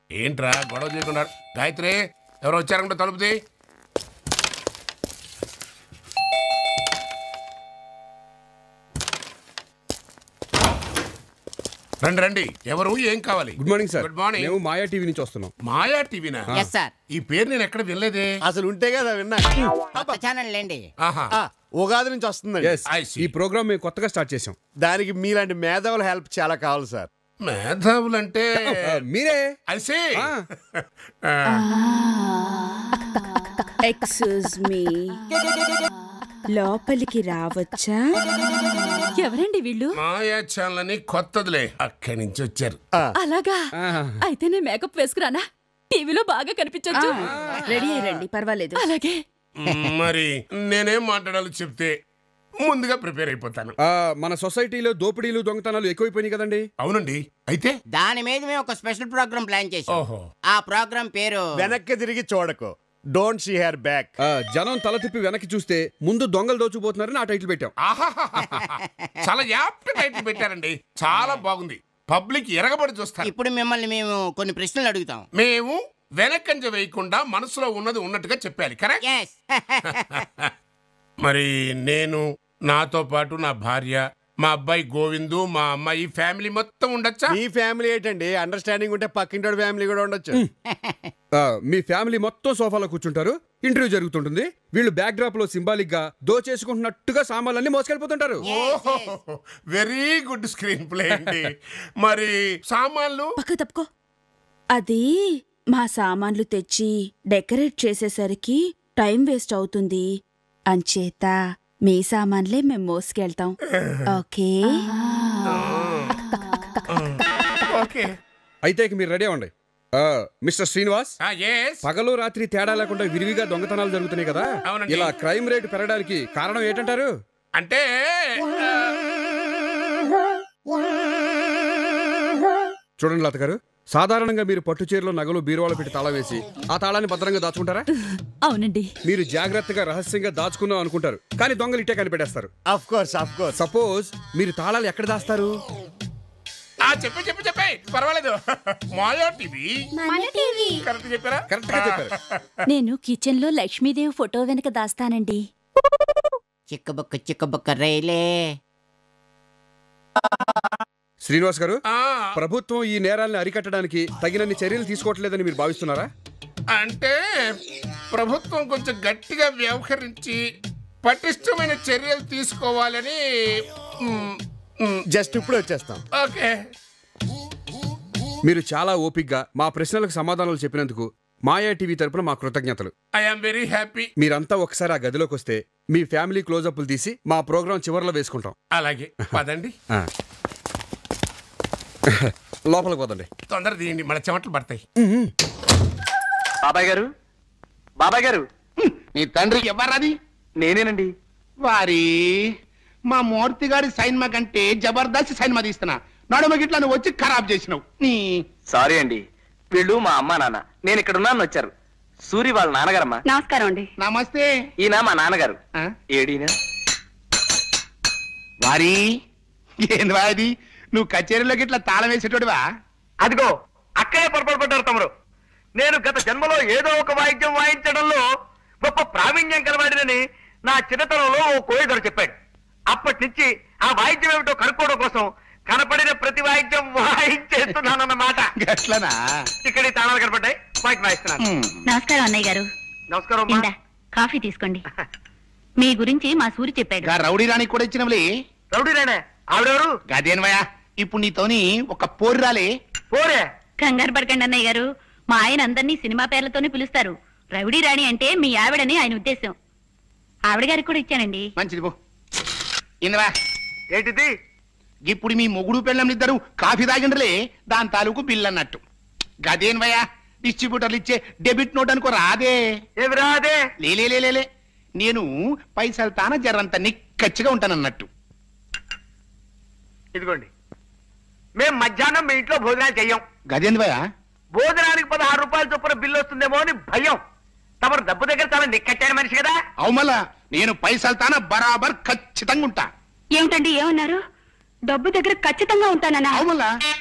ఏంట్రా గొడవ చేయకుండా గాయత్రి ఎవరో వచ్చారంటే తలుపుది రండి రండి ఎవరు ఏం కావాలి good morning sir good morning మేము మాయా టీవీ నుంచి వస్తున్నాం మాయా టీవీనా ఎస్ సార్ ఈ పేరు నేను ఎక్కడ వినలేదే అసలు ఉంటే కదా విన్నా కొత్త ఛానల్ లేండి ఆహా ఆ, ఉగాది నుంచి వస్తుందండి ఎస్ I see. ఈ ప్రోగ్రామ్ మేము కొత్తగా స్టార్ట్ చేసాం దానికి మీలాంటి మేధావుల హెల్ప్ చాలా కావాలి సార్ మేధావులంటే ఆ, మీరే ఐసే ఆ. ఎక్స్క్యూజ్ మీ లోపలికి రావచ్చా ఎవరండి వీళ్ళు మాయా ఛానల్ అని కొత్తదిలే అక్కడి నుంచి వచ్చారు అలాగా ఆహా. అయితే నేను మేకప్ వేసుకురానా టీవీలో బాగా కనిపించొచ్చు రెడీ అయ్యండి పర్వాలేదు అలాగే మరి నేనేం మాట్లాడాలో చెప్తే ముందుగా ప్రిపేర్ అయిపోతాను ఆ, మన సొసైటీలో దోపిడీలు దొంగతనాలు ఎక్కువైపోయినాయి కదండి అవునండి అయితే దాని మీద మేము ఒక స్పెషల్ ప్రోగ్రామ్ ప్లాన్ చేసాం ఓహో ఆ ప్రోగ్రామ్ పేరు వెనక్కి తిరిగి చూడకు డోంట్ సీ హెర్ బ్యాక్ ఆ, జనం తల తిప్పి వెనక్కి చూస్తే ముందు దొంగలు దోచుకుపోతున్నారని ఆ టైటిల్ పెట్టాం ఆహాహాహాహా. చాలా యాప్ట్ టైటిల్ పెట్టారండి చాలా బాగుంది పబ్లిక్ ఎరగబడి చూస్తారు ఇప్పుడు మిమ్మల్ని మేము కొన్ని ప్రశ్నలు అడుగుతాం మేము వెనకంజ వేయకుండా మనసులో ఉన్నది ఉన్నట్టుగా చెప్పాలి కరెక్ట్ ఎస్ మరి నేను నాతో పాటు నా భార్య మా అబ్బాయి గోవిందు మా అమ్మాయి ఫ్యామిలీ మొత్తం ఉండొచ్చా మీ ఫ్యామిలీ ఏంటండి అండర్స్టాండింగ్ ఉంటే పక్కింటి ఫ్యామిలీ కూడా ఉండొచ్చు ఆ, మీ ఫ్యామిలీ మొత్తం సోఫాలో కూర్చుంటారు ఇంటర్వ్యూ జరుగుతుంటుంది వీళ్ళు బ్యాక్ డ్రాప్ లో సింబాలిక్ గా దోచేసుకుంటున్నట్టుగా సామాన్లన్నీ మోసుకెళ్ళిపోతుంటారు వెరీ గుడ్ స్క్రీన్ ప్లే అండి మరి సామాన్లు పక్క తప్పుకో అది మా సామాన్లు తెచ్చి డెకరేట్ చేసేసరికి టైం వేస్ట్ అవుతుంది అంచేత మీ సామాన్లే మేము మోసుకెళ్తాం ఓకే ఓకే అయితే ఇక మీరు రెడీ అవ్వండి ఆ, మిస్టర్ శ్రీనివాస్ ఎస్ పగలు రాత్రి తేడా లేకుండా విరివిగా దొంగతనాలు జరుగుతున్నాయి కదా అవునండి. ఇలా క్రైమ్ రేట్ పెరగడానికి కారణం ఏంటంటారు అంటే చూడండి లత గారు సాధారణంగా మీరు పట్టు చీరలో నగలు బీరువాలో పెట్టి తాళం వేసి ఆ తాళాన్ని భద్రంగా దాచుకుంటారా అవునండి మీరు జాగ్రత్తగా రహస్యంగా దాచుకుందాం అనుకుంటారు కానీ దొంగలు ఇట్టే కనిపెట్టేస్తారు of course of course suppose మీరు తాళాలు ఎక్కడ దాస్తారు ఆ చెప్పే చెప్పే చెప్పే పర్వాలేదు మాయా టీవీ కరెక్ట్ చెప్పారా కరెక్ట్ గా చెప్పారు నేను కిచెన్ లో లక్ష్మీదేవి ఫోటో వెనక దాస్తానండి చిక్కబుక్క చిక్కబుక్క రైలే శ్రీనివాస్ గారు ఆ, ప్రభుత్వం ఈ నేరాల్ని అరికట్టడానికి తగినన్ని చర్యలు తీసుకోవట్లేదని మీరు భావిస్తున్నారా అంటే ప్రభుత్వం కొంచెం గట్టిగా వ్యవహరించి పటిష్టమైన చర్యలు తీసుకోవాలని మ్, మ్, జస్ట్ ఇప్పుడు వచ్చేస్తాం ఓకే మీరు చాలా ఓపిగ్గా మా ప్రశ్నలకు సమాధానాలు చెప్పినందుకు మాయా టీవీ తరపున మా కృతజ్ఞతలు ఐఎమ్ వెరీ హ్యాపీ మీరంతా ఒకసారి ఆ గదిలోకి వస్తే మీ ఫ్యామిలీ క్లోజప్లు తీసి మా ప్రోగ్రాం చివరిలో వేసుకుంటాం అలాగే పదండి ఆ. లోపలికి పోదండి తొందర తీయండి మన చెమటలు పడతాయి బాబాయ్ గారు బాబాయ్ గారు నీ తండ్రి ఎవరది నేనేనండి వారి మా మూర్తి గారి సైన్మా కంటే జబర్దస్త్ సైన్మా తీస్తున్నా నడుమ గిట్ల నువ్వు వచ్చి ఖరాబ్ చేసినావు నీ సారీ అండి వీళ్ళు మా అమ్మా నాన్న నేను ఇక్కడ ఉన్నాను వచ్చారు సూరి వాళ్ళ నాన్నగారమ్మా నమస్కారం అండి నమస్తే ఈయన మా నాన్నగారు ఆ? ఏడీనా వారి ఏంది అది నువ్వు కచేరీలో గిట్ల తాళం వేసేటోడివా అదిగో అక్కడే పొరపాటు పడ్డారు తమరు నేను గత జన్మలో ఏదో ఒక వాయిద్యం వాయించడంలో గొప్ప ప్రావీణ్యం కలవాడినని నా చిన్నతనంలో ఓ కోయిదరు చెప్పాడు అప్పటి నుంచి ఆ వాయిద్యం ఏమిటో కనుక్కోవడం కోసం కనపడిన ప్రతి వాయిద్యం వాయించేస్తున్నానన్నమాట గట్లనా ఇక్కడ ఈ తాళాలు కనపడ్డాయి వాయికి వాయిస్తున్నాను హ్మ్. నమస్కారం అన్నయ్య గారు నమస్కారం అమ్మా. ఇందా కాఫీ తీసుకోండి మీ గురించి మా సూరి చెప్పాడు గా రౌడీ రాణి కూడా ఇచ్చినవులే రౌడీ నేనే ఆవిడెవరు గదేన్వయా ఇప్పుడు నీతోని ఒక పోరు రాలే పోరే కంగారు పడకండి అన్నయ్య గారు మా ఆయన అందరినీ సినిమా పేర్లతోనే పిలుస్తారు రవిడి రాణి అంటే మీ ఆవిడని ఆయన ఉద్దేశం ఆవిడ గారికి కూడా ఇచ్చానండి మంచిది పో ఇందవా ఏంటిది ఇప్పుడు మీ మొగుడు పెళ్ళం ఇద్దరు కాఫీ తాగిండ్రలే దాని తాలూకు బిల్ అన్నట్టు గదేన్వయ్యా డిస్ట్రిబ్యూటర్లు ఇచ్చే డెబిట్ నోట్ అనుకో రాదే ఏమి రాదే లేలే లే, లే, లే. నేను పైసలు తాన జరంత నిక్కచ్చిగా ఉంటానన్నట్టు ఇదిగోండి మేం మధ్యాహ్నం మీ ఇంట్లో భోజనాలు చెయ్యం గదేంద్వయ్యా భోజనానికి పదహారు రూపాయలు చొప్పున బిల్లు వస్తుందేమో అని భయం తమరు డబ్బు దగ్గర చాలా నిక్కచ్చాని మనిషి కదా అవుమలా నేను పైసలు తాన బరాబర్ ఖచ్చితంగా ఉంటా ఏమిటండి ఏమన్నారు డబ్బు దగ్గర ఖచ్చితంగా ఉంటానన్నా అవుమలా